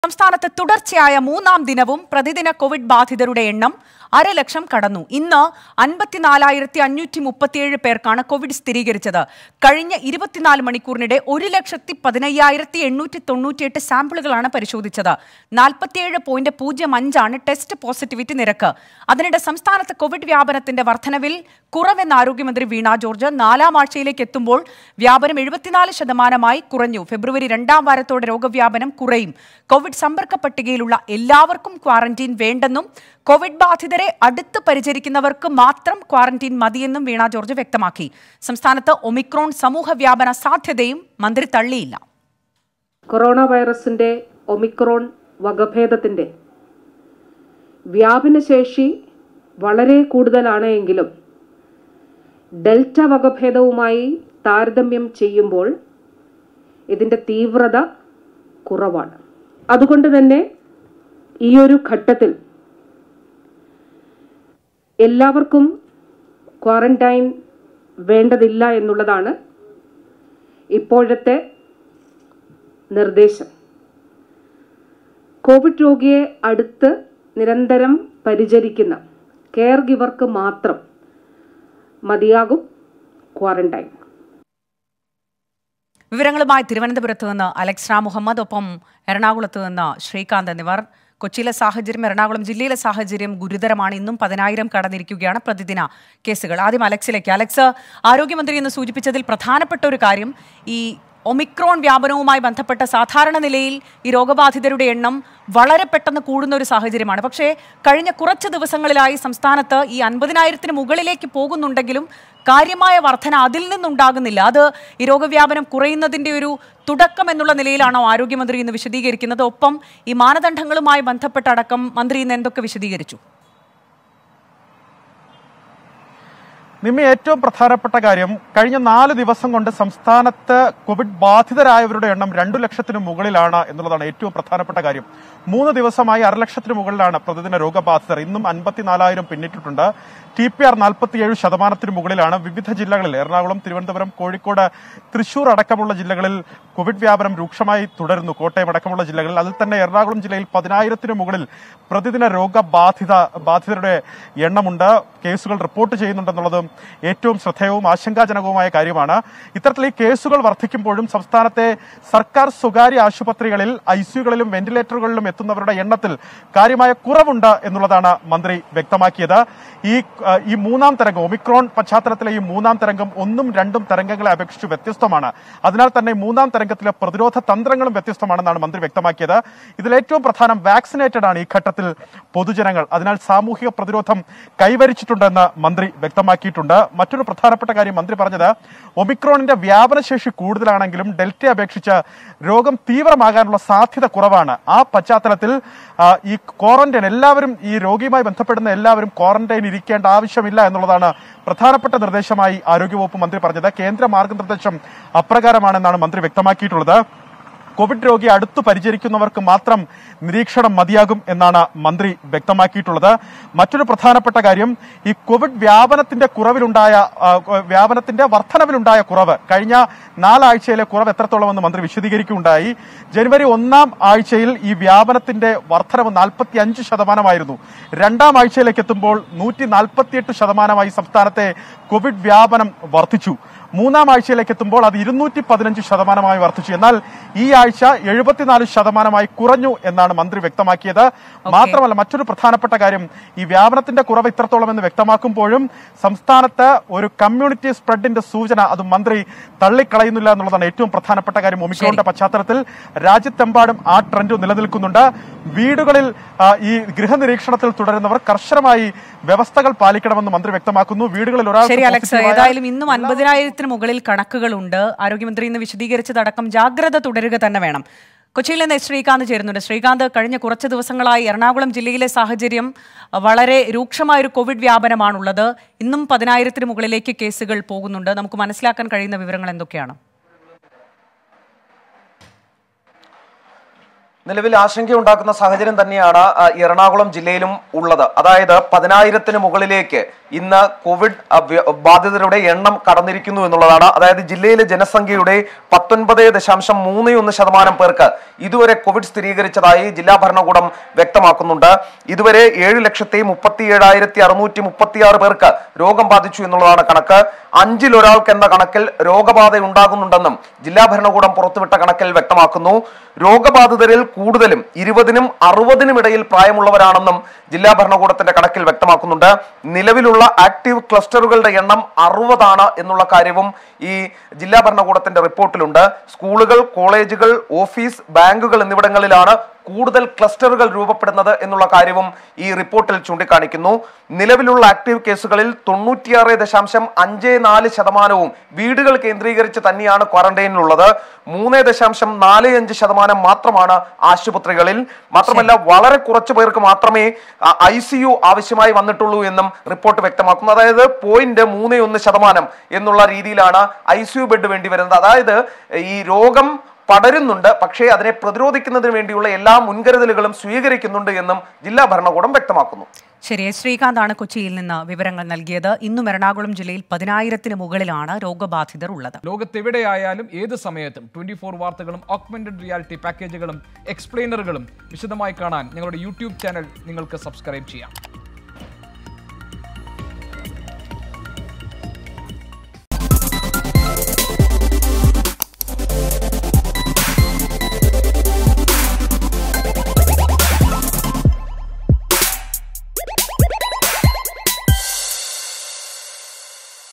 സംസ്ഥാനത്ത് തുടർച്ചയായ മൂന്നാം ദിനവും പ്രതിദിന കോവിഡ് ബാധിതരുടെ എണ്ണം അരലക്ഷം കടന്നു ഇന്ന് അൻപത്തിനാലായിരത്തി അഞ്ഞൂറ്റി മുപ്പത്തിയേഴ് പേർക്കാണ് കോവിഡ് സ്ഥിരീകരിച്ചത് കഴിഞ്ഞ ഇരുപത്തിനാല് മണിക്കൂറിനിടെ ഒരു ലക്ഷത്തി പതിനയ്യായിരത്തി എണ്ണൂറ്റി തൊണ്ണൂറ്റിയെട്ട് സാമ്പിളുകളാണ് പരിശോധിച്ചത് നാൽപ്പത്തിയേഴ് പോയിന്റ് പൂജ്യം അഞ്ചാണ് ടെസ്റ്റ് പോസിറ്റിവിറ്റി നിരക്ക് അതിനിടെ സംസ്ഥാനത്ത് കോവിഡ് വ്യാപനത്തിന്റെ വർധനവിൽ കുറവെന്ന് ആരോഗ്യമന്ത്രി വീണ ജോർജ് നാലാം ആഴ്ചയിലേക്ക് എത്തുമ്പോൾ വ്യാപനം എഴുപത്തിനാല് ശതമാനമായി കുറഞ്ഞു ഫെബ്രുവരി രണ്ടാം വാരത്തോടെ രോഗവ്യാപനം കുറയും കോവിഡ് സമ്പർക്ക പട്ടികയിലുള്ള എല്ലാവർക്കും ക്വാറന്റീൻ വേണ്ടെന്നും കോവിഡ് ബാധിതരെ അടുത്ത് പരിചരിക്കുന്നവർക്ക് മാത്രം ക്വാറന്റീൻ മതിയെന്നും വീണ ജോർജ് വ്യക്തമാക്കി സംസ്ഥാനത്ത് ഒമിക്രോൺ സമൂഹ വ്യാപന സാധ്യതയും മന്ത്രി തള്ളിയില്ല കൊറോണ വൈറസിൻ്റെ ഒമിക്രോൺ വകഭേദത്തിൻ്റെ വ്യാപനശേഷി വളരെ കൂടുതലാണ് എങ്കിലും ഡെൽറ്റ വകഭേദവുമായി താരതമ്യം ചെയ്യുമ്പോൾ ഇതിൻ്റെ തീവ്രത കുറവാണ് അതുകൊണ്ട് തന്നെ ഈ ഒരു ഘട്ടത്തിൽ എല്ലാവർക്കും ക്വാറന്റൈൻ വേണ്ടതില്ല എന്നുള്ളതാണ് ഇപ്പോഴത്തെ നിർദ്ദേശം കോവിഡ് രോഗിയെ അടുത്ത് നിരന്തരം പരിചരിക്കുന്ന കെയർ ഗിവർക്ക് മാത്രം മതിയാകും ക്വാറന്റൈൻ വിവരങ്ങളുമായി തിരുവനന്തപുരത്ത് നിന്ന് അലക്സ് റാം മുഹമ്മദ് ഒപ്പം എറണാകുളത്ത് നിന്ന് ശ്രീകാന്ത് എന്നിവർ കൊച്ചിയിലെ സാഹചര്യം എറണാകുളം ജില്ലയിലെ സാഹചര്യം ഗുരുതരമാണ് ഇന്നും പതിനായിരം കടന്നിരിക്കുകയാണ് പ്രതിദിന കേസുകൾ ആദ്യം അലക്സിലേക്ക് അലക്സ് ആരോഗ്യമന്ത്രി എന്ന് സൂചിപ്പിച്ചതിൽ പ്രധാനപ്പെട്ട ഒരു കാര്യം ഈ ഒമിക്രോൺ വ്യാപനവുമായി ബന്ധപ്പെട്ട സാധാരണ നിലയിൽ ഈ രോഗബാധിതരുടെ എണ്ണം വളരെ പെട്ടെന്ന് കൂടുന്ന ഒരു സാഹചര്യമാണ് പക്ഷേ കഴിഞ്ഞ കുറച്ച് ദിവസങ്ങളിലായി സംസ്ഥാനത്ത് ഈ അൻപതിനായിരത്തിന് മുകളിലേക്ക് പോകുന്നുണ്ടെങ്കിലും കാര്യമായ വർധന അതിൽ നിന്നുണ്ടാകുന്നില്ല അത് ഈ രോഗവ്യാപനം കുറയുന്നതിന്റെ ഒരു തുടക്കം എന്നുള്ള നിലയിലാണോ ആരോഗ്യമന്ത്രി ഇന്ന് വിശദീകരിക്കുന്നത് ഒപ്പം ഈ മാനദണ്ഡങ്ങളുമായി ബന്ധപ്പെട്ടടക്കം മന്ത്രി ഇന്ന് എന്തൊക്കെ വിശദീകരിച്ചു നിമ്മി ഏറ്റവും പ്രധാനപ്പെട്ട കാര്യം കഴിഞ്ഞ നാല് ദിവസം കൊണ്ട് സംസ്ഥാനത്ത് കോവിഡ് ബാധിതരായവരുടെ എണ്ണം രണ്ടു ലക്ഷത്തിന് മുകളിലാണ് എന്നുള്ളതാണ് ഏറ്റവും പ്രധാനപ്പെട്ട കാര്യം മൂന്ന് ദിവസമായി അരലക്ഷത്തിന് മുകളിലാണ് പ്രതിദിന രോഗബാധിതർ ഇന്നും അൻപത്തിനാലായിരം പിന്നിട്ടിട്ടുണ്ട് ടി പി ആർ നാൽപ്പത്തിയേഴ് ശതമാനത്തിന് മുകളിലാണ് വിവിധ ജില്ലകളിൽ എറണാകുളം തിരുവനന്തപുരം കോഴിക്കോട് തൃശൂർ അടക്കമുള്ള ജില്ലകളിൽ കോവിഡ് വ്യാപനം രൂക്ഷമായി തുടരുന്നു കോട്ടയം അടക്കമുള്ള ജില്ലകളിൽ അതിൽ തന്നെ എറണാകുളം ജില്ലയിൽ പതിനായിരത്തിന് മുകളിൽ പ്രതിദിന രോഗബാധിത ബാധിതരുടെ എണ്ണമുണ്ട് കേസുകൾ റിപ്പോർട്ട് ചെയ്യുന്നുണ്ടെന്നുള്ളതും ഏറ്റവും ശ്രദ്ധേയവും ആശങ്കാജനകവുമായ കാര്യമാണ് ഇത്തരത്തിൽ ഈ കേസുകൾ വർദ്ധിക്കുമ്പോഴും സംസ്ഥാനത്തെ സർക്കാർ സ്വകാര്യ ആശുപത്രികളിൽ ഐസിയുകളിലും വെന്റിലേറ്ററുകളിലും എത്തുന്നവരുടെ എണ്ണത്തിൽ കാര്യമായ കുറവുണ്ട് എന്നുള്ളതാണ് മന്ത്രി വ്യക്തമാക്കിയത് ഈ ആ, ഈ മൂന്നാം തരംഗം ഒമിക്രോൺ പശ്ചാത്തലത്തിലെ ഈ മൂന്നാം തരംഗം ഒന്നും രണ്ടും തരംഗങ്ങളെ അപേക്ഷിച്ച് വ്യത്യസ്തമാണ് അതിനാൽ തന്നെ മൂന്നാം തരംഗത്തിലെ പ്രതിരോധ തന്ത്രങ്ങളും വ്യത്യസ്തമാണെന്നാണ് മന്ത്രി വ്യക്തമാക്കിയത് ഇതിൽ ഏറ്റവും പ്രധാനം വാക്സിനേറ്റഡ് ആണ് ഈ ഘട്ടത്തിൽ പൊതുജനങ്ങൾ അതിനാൽ സാമൂഹിക പ്രതിരോധം കൈവരിച്ചിട്ടുണ്ടെന്ന് മന്ത്രി വ്യക്തമാക്കിയിട്ടുണ്ട് മറ്റൊരു പ്രധാനപ്പെട്ട കാര്യം മന്ത്രി പറഞ്ഞത് ഒമിക്രോണിന്റെ വ്യാപനശേഷി കൂടുതലാണെങ്കിലും ഡെൽറ്റ അപേക്ഷിച്ച് രോഗം തീവ്രമാകാനുള്ള സാധ്യത കുറവാണ് ആ പശ്ചാത്തലത്തിൽ ആ, ഈ ക്വാറന്റൈൻ എല്ലാവരും ഈ രോഗിയുമായി ബന്ധപ്പെടുന്ന എല്ലാവരും ക്വാറന്റൈൻ ഇരിക്കേണ്ട ആവശ്യമില്ല എന്നുള്ളതാണ് പ്രധാനപ്പെട്ട നിർദ്ദേശമായി ആരോഗ്യവകുപ്പ് മന്ത്രി പറഞ്ഞത് കേന്ദ്ര മാർഗനിർദ്ദേശം അപ്രകാരമാണെന്നാണ് മന്ത്രി വ്യക്തമാക്കിയിട്ടുള്ളത് കോവിഡ് രോഗി അടുത്ത് പരിചരിക്കുന്നവർക്ക് മാത്രം നിരീക്ഷണം മതിയാകും എന്നാണ് മന്ത്രി വ്യക്തമാക്കിയിട്ടുള്ളത് മറ്റൊരു പ്രധാനപ്പെട്ട കാര്യം ഈ കോവിഡ് വ്യാപനത്തിന്റെ കുറവിലുണ്ടായ ആ, വ്യാപനത്തിന്റെ വർധനവിലുണ്ടായ കുറവ് കഴിഞ്ഞ നാലാഴ്ചയിലെ കുറവ് എത്രത്തോളമെന്ന് മന്ത്രി വിശദീകരിക്കുകയുണ്ടായി ജനുവരി ഒന്നാം ആഴ്ചയിൽ ഈ വ്യാപനത്തിന്റെ വർധനവ് നാൽപ്പത്തി അഞ്ച് ശതമാനമായിരുന്നു രണ്ടാം ആഴ്ചയിലേക്ക് എത്തുമ്പോൾ നൂറ്റി നാൽപ്പത്തിയെട്ട് ശതമാനമായി സംസ്ഥാനത്തെ കോവിഡ് വ്യാപനം വർദ്ധിച്ചു മൂന്നാം ആഴ്ചയിലേക്ക് എത്തുമ്പോൾ അത് ഇരുന്നൂറ്റി പതിനഞ്ച് ശതമാനമായി വർദ്ധിച്ചു എന്നാൽ ഈ ആഴ്ച എഴുപത്തിനാല് ശതമാനമായി കുറഞ്ഞു എന്നാണ് മന്ത്രി വ്യക്തമാക്കിയത് മാത്രമല്ല മറ്റൊരു പ്രധാനപ്പെട്ട കാര്യം ഈ വ്യാപനത്തിന്റെ കുറവ് ഇത്രത്തോളം എന്ന് വ്യക്തമാക്കുമ്പോഴും സംസ്ഥാനത്ത് ഒരു കമ്മ്യൂണിറ്റി സ്പ്രെഡിന്റെ സൂചന അത് മന്ത്രി തള്ളിക്കളയുന്നില്ല എന്നുള്ളതാണ് ഏറ്റവും പ്രധാനപ്പെട്ട കാര്യം ഒമിക്രോണിന്റെ പശ്ചാത്തലത്തിൽ രാജ്യത്തെമ്പാടും ആ ട്രെൻഡ് നിലനിൽക്കുന്നുണ്ട് വീടുകളിൽ ആ, ഈ ഗൃഹനിരീക്ഷണത്തിൽ തുടരുന്നവർ കർശനമായി വ്യവസ്ഥകൾ പാലിക്കണമെന്ന് മന്ത്രി വ്യക്തമാക്കുന്നു വീടുകളിൽ ഒരാൾ ശരി അലക്സ് ഏതായാലും ഇന്നും അൻപതിനായിരത്തിന് മുകളിൽ കണക്കുകളുണ്ട് ആരോഗ്യമന്ത്രി ഇന്ന് വിശദീകരിച്ചതടക്കം ജാഗ്രത തുടരുക തന്നെ വേണം കൊച്ചിയിൽ നിന്ന് ശ്രീകാന്ത് ചേരുന്നുണ്ട് ശ്രീകാന്ത് കഴിഞ്ഞ കുറച്ച് ദിവസങ്ങളായി എറണാകുളം ജില്ലയിലെ സാഹചര്യം അഹ്, വളരെ രൂക്ഷമായ ഒരു കോവിഡ് വ്യാപനമാണുള്ളത് ഇന്നും പതിനായിരത്തിന് മുകളിലേക്ക് കേസുകൾ പോകുന്നുണ്ട് നമുക്ക് മനസ്സിലാക്കാൻ കഴിയുന്ന വിവരങ്ങൾ എന്തൊക്കെയാണ് നിലവിൽ ആശങ്കയുണ്ടാക്കുന്ന സാഹചര്യം തന്നെയാണ് ആ, എറണാകുളം ജില്ലയിലും ഉള്ളത് അതായത് പതിനായിരത്തിന് മുകളിലേക്ക് ഇന്ന് കോവിഡ് ആ, വ്യ- ബാധിതരുടെ എണ്ണം കടന്നിരിക്കുന്നു എന്നുള്ളതാണ് അതായത് ജില്ലയിലെ ജനസംഖ്യയുടെ പത്തൊൻപത് ദശാംശം മൂന്ന് ഒന്ന് ശതമാനം പേർക്ക് ഇതുവരെ കോവിഡ് സ്ഥിരീകരിച്ചതായി ജില്ലാ ഭരണകൂടം വ്യക്തമാക്കുന്നുണ്ട് ഇതുവരെ ഏഴ് ലക്ഷത്തി മുപ്പത്തി ഏഴായിരത്തി അറുന്നൂറ്റി മുപ്പത്തിയാറ് പേർക്ക് രോഗം ബാധിച്ചു എന്നുള്ളതാണ് കണക്ക് അഞ്ചിൽ ഒരാൾക്ക് എന്ന കണക്കിൽ രോഗബാധ ഉണ്ടാകുന്നുണ്ടെന്നും ജില്ലാ ഭരണകൂടം പുറത്തുവിട്ട കണക്കിൽ വ്യക്തമാക്കുന്നു രോഗബാധിതരിൽ കൂടുതലും ഇരുപതിനും അറുപതിനും ഇടയിൽ പ്രായമുള്ളവരാണെന്നും ജില്ലാ ഭരണകൂടത്തിന്റെ കണക്കിൽ വ്യക്തമാക്കുന്നുണ്ട് നിലവിലുള്ള ആക്റ്റീവ് ക്ലസ്റ്ററുകളുടെ എണ്ണം അറുപതാണ് എന്നുള്ള കാര്യവും ഈ ജില്ലാ ഭരണകൂടത്തിന്റെ റിപ്പോർട്ടിലുണ്ട് സ്കൂളുകൾ കോളേജുകൾ ഓഫീസ് ബാങ്കുകൾ എന്നിവിടങ്ങളിലാണ് കൂടുതൽ ക്ലസ്റ്ററുകൾ രൂപപ്പെടുന്നത് എന്നുള്ള കാര്യവും ഈ റിപ്പോർട്ടിൽ ചൂണ്ടിക്കാണിക്കുന്നു നിലവിലുള്ള ആക്റ്റീവ് കേസുകളിൽ തൊണ്ണൂറ്റിയാറ് ദശാംശം അഞ്ച് നാല് ശതമാനവും വീടുകൾ കേന്ദ്രീകരിച്ച് തന്നെയാണ് ക്വാറന്റൈനിലുള്ളത് മൂന്ന് ദശാംശം നാല് അഞ്ച് ശതമാനം മാത്രമാണ് ആശുപത്രികളിൽ മാത്രമല്ല വളരെ കുറച്ചു പേർക്ക് മാത്രമേ ഐ സി യു ആവശ്യമായി വന്നിട്ടുള്ളൂ എന്നും റിപ്പോർട്ട് വ്യക്തമാക്കുന്നു അതായത് പോയിന്റ് മൂന്ന് ഒന്ന് ശതമാനം എന്നുള്ള രീതിയിലാണ് ഐ സി യു ബെഡ് വേണ്ടി വരുന്നത് അതായത് ഈ രോഗം പടരുന്നുണ്ട് പക്ഷേ അതിനെ പ്രതിരോധിക്കുന്നതിന് വേണ്ടിയുള്ള എല്ലാ മുൻകരുതലുകളും സ്വീകരിക്കുന്നുണ്ട് എന്നും ജില്ലാ ഭരണകൂടം വ്യക്തമാക്കുന്നു ശരി എസ് ശ്രീകാന്താണ് കൊച്ചിയിൽ നിന്ന് വിവരങ്ങൾ നൽകിയത് ഇന്നും എറണാകുളം ജില്ലയിൽ പതിനായിരത്തിന് മുകളിലാണ് രോഗബാധിതർ ഉള്ളത് ലോകത്തെവിടെയായാലും ഏത് സമയത്തും ട്വന്റി ഫോർ വാർത്തകളും ഓഗ്മെന്റഡ് റിയാലിറ്റി പാക്കേജുകളും എക്സ്പ്ലെയിനറുകളും വിശദമായി കാണാൻ ഞങ്ങളുടെ യൂട്യൂബ് ചാനൽ നിങ്ങൾക്ക് സബ്സ്ക്രൈബ് ചെയ്യാം